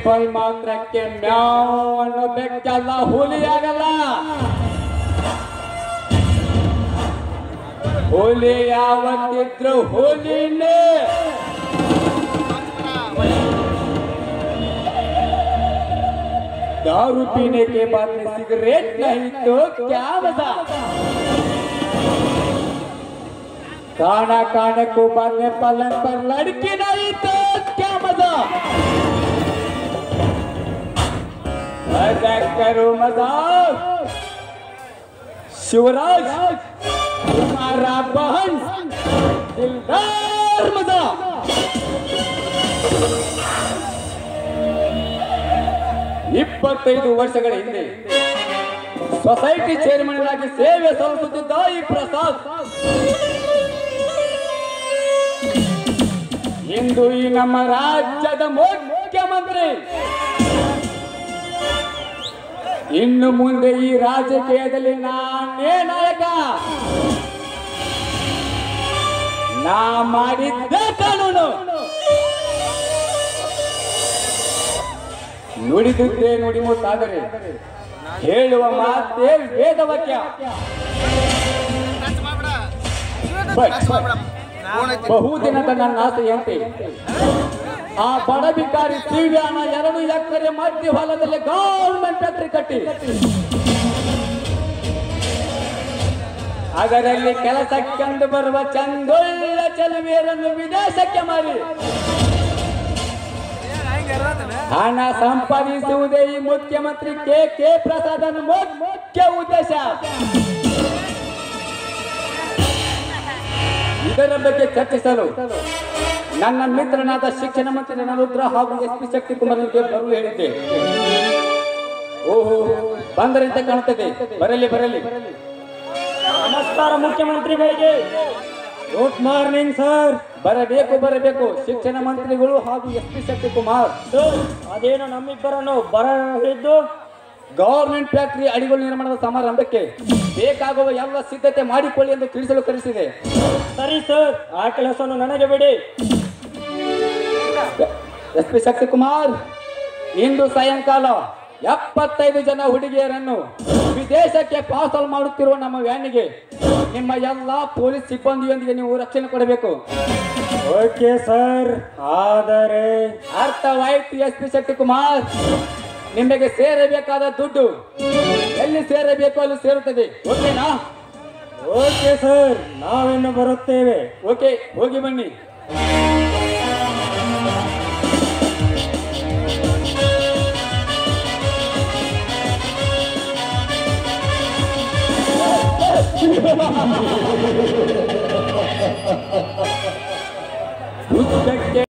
rifle ಮಾತ್ರಕ್ಕೆ ಮ್ಯಾವ್ ಅನ್ನೋ ಬೆಕ್ಕಲ್ಲ ಹುಲಿ ಆಗಲ್ಲ ಹುಲಿ ಯಾವತ್ತಿದ್ರು ಹುಲಿನೇ दारू पीने के बाद में सिगरेट नहीं तो क्या मजा खाना खाने को बाद में पलंग पर लड़की नहीं तो क्या मजा मजाक करो मजाक शिवराज तुम्हारा बहन दिलदार मजा ಇಪ್ಪತ್ತೈದು ವರ್ಷಗಳ ಹಿಂದೆ ಸೊಸೈಟಿ ಚೇರ್ಮನ್ ಆಗಿ ಸೇವೆ ಸಲ್ಲಿಸುತ್ತಿದ್ದ ಈ ಪ್ರಸಾದ್ ಇಂದು ಈ ನಮ್ಮ ರಾಜ್ಯದ ಮುಖ್ಯಮಂತ್ರಿ ಇನ್ನು ಮುಂದೆ ಈ ರಾಜಕೀಯದಲ್ಲಿ ನಾನೇ ನಾಯಕ ನಾ ಮಾಡಿದ್ದೇ ಕಾನೂನು ನುಡಿದುದ್ದೇ ನುಡಿ ಮುತ್ತಾದರೆ ಹೇಳುವ ಮಾತೇ ವೇದವಾಕ್ಯ ಬಹುದಿನದ ನನ್ನ ಆಸೆಯಂತೆ ಆ ಬಡ ಬಿಕಾರಿ ದಿವ್ಯಾನ ಎರಡು ಎಕರೆ ಮಧ್ಯ ಹೊಲದಲ್ಲಿ ಗೌರ್ಮೆಂಟ್ ಫ್ಯಾಕ್ಟರಿ ಕಟ್ಟಿ ಅದರಲ್ಲಿ ಕೆಲಸಕ್ಕೆಂದು ಬರುವ ಚಂದೊಳ್ಳ ಚೆಲುವೆಯರನ್ನು ವಿದೇಶಕ್ಕೆ ಮಾರಿ ಹಣ ಸಂಪಾದಿಸುವುದೇ ಈ ಮುಖ್ಯಮಂತ್ರಿ ಕೆ ಕೆ ಪ್ರಸಾದನ ಮು- ಮುಖ್ಯ ಉದ್ದೇಶ ಇದರ ಬಗ್ಗೆ ಚರ್ಚಿಸಲು ನನ್ನ ಮಿತ್ರನಾದ ಶಿಕ್ಷಣ ಮಂತ್ರಿ ನರುದ್ರ ಹಾಗೂ ಎಸ್ ಪಿ ಶಕ್ತಿ ಕುಮಾರ್ಗೆ ಬರಲು ಹೇಳಿದ್ದೆ ಓಹೋ ಬಂದರಂತೆ ಕಾಣುತ್ತದೆ ಬರಲಿ ಬರಲಿ ನಮಸ್ಕಾರ ಮುಖ್ಯಮಂತ್ರಿಗಳಿಗೆ ಗುಡ್ ಮಾರ್ನಿಂಗ್ ಸರ್ ಬರಬೇಕು ಬರಬೇಕು ಶಿಕ್ಷಣ ಮಂತ್ರಿಗಳು ಹಾಗೂ ಎಸ್ ಪಿ ಶಕ್ತಿ ಕುಮಾರ್ ಅದೇನು ನಮ್ಮಿಬ್ಬರನ್ನು ಬರಲಿದ್ದು ಗವರ್ಮೆಂಟ್ ಫ್ಯಾಕ್ಟರಿ ಅಡಿಗಳು ನಿರ್ಮಾಣದ ಸಮಾರಂಭಕ್ಕೆ ಬೇಕಾಗುವ ಎಲ್ಲ ಸಿದ್ಧತೆ ಮಾಡಿಕೊಳ್ಳಿ ಎಂದು ತಿಳಿಸಲು ಕರೆಸಿದೆ ಸರಿ ಸರ್ ಆ ಕೆಲಸವನ್ನು ನನಗೆ ಬಿಡಿ ಎಸ್ ಪಿ ಶಕ್ತಿ ಕುಮಾರ್ ಇಂದು ಸಾಯಂಕಾಲ ಎಪ್ಪತ್ತೈದು ಜನ ಹುಡುಗಿಯರನ್ನು ವಿದೇಶಕ್ಕೆ ಪಾರ್ಸಲ್ ಮಾಡುತ್ತಿರುವ ನಮ್ಮ ವ್ಯಾನಿಗೆ ನಿಮ್ಮ ಎಲ್ಲ ಪೊಲೀಸ್ ಸಿಬ್ಬಂದಿಯೊಂದಿಗೆ ನೀವು ರಕ್ಷಣೆ ಕೊಡಬೇಕು ಓಕೆ ಸರ್ ಆದರೆ ಅರ್ಥವಾಯ್ತು ಎಸ್ ಪಿ ಶಕ್ತಿ ಕುಮಾರ್ ನಿಮಗೆ ಸೇರಬೇಕಾದ ದುಡ್ಡು ಎಲ್ಲಿ ಸೇರಬೇಕು ಅಲ್ಲಿ ಸೇರುತ್ತದೆ ಓಕೆನಾ ಓಕೆ ಸರ್ ನಾವಿನ್ನು ಬರುತ್ತೇವೆ ಓಕೆ ಹೋಗಿ ಬನ್ನಿ ಯುದ್ಧಕ್ಕೆ